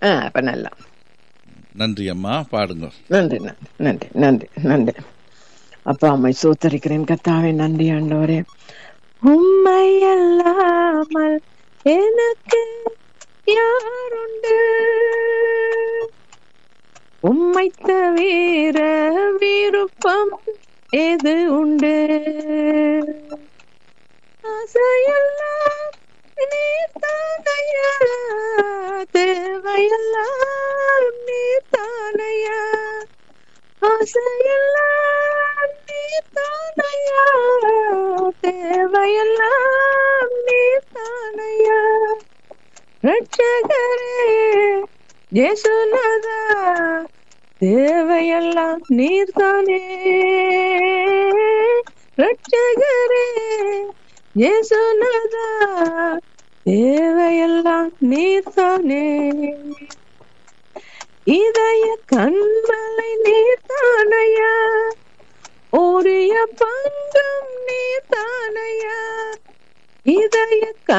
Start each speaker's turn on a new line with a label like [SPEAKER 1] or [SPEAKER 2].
[SPEAKER 1] ஆ அப்ப நல்லா
[SPEAKER 2] நன்றி அம்மா பாடுங்க
[SPEAKER 1] நன்றி நன்றி நன்றி நன்றி நன்றி அப்பா அம்மை சோத்தரிக்கிறேன் கத்தாவே நன்றி ஆண்டவரே உம்மை அல்லாமல் எனக்கு யாருண்டு உம்மை தவிர விருப்பம் எது உண்டு ஆசையெல்லாம் நீர்தானையா தேவையெல்லாம் நீர்தானையா ஆசையெல்லாம் நீர்தானையா தேவையெல்லாம் நீர்தானையா ரட்சகரே ஜேசுநாதா தேவையெல்லாம் நீர்தானே ரட்சகரே ஜேசுநாதா தேவையெல்லாம் நீர்தானே இதய கண்மலை நீர்தானையா ஓரிய பங்கம் நீர்தானையா இதய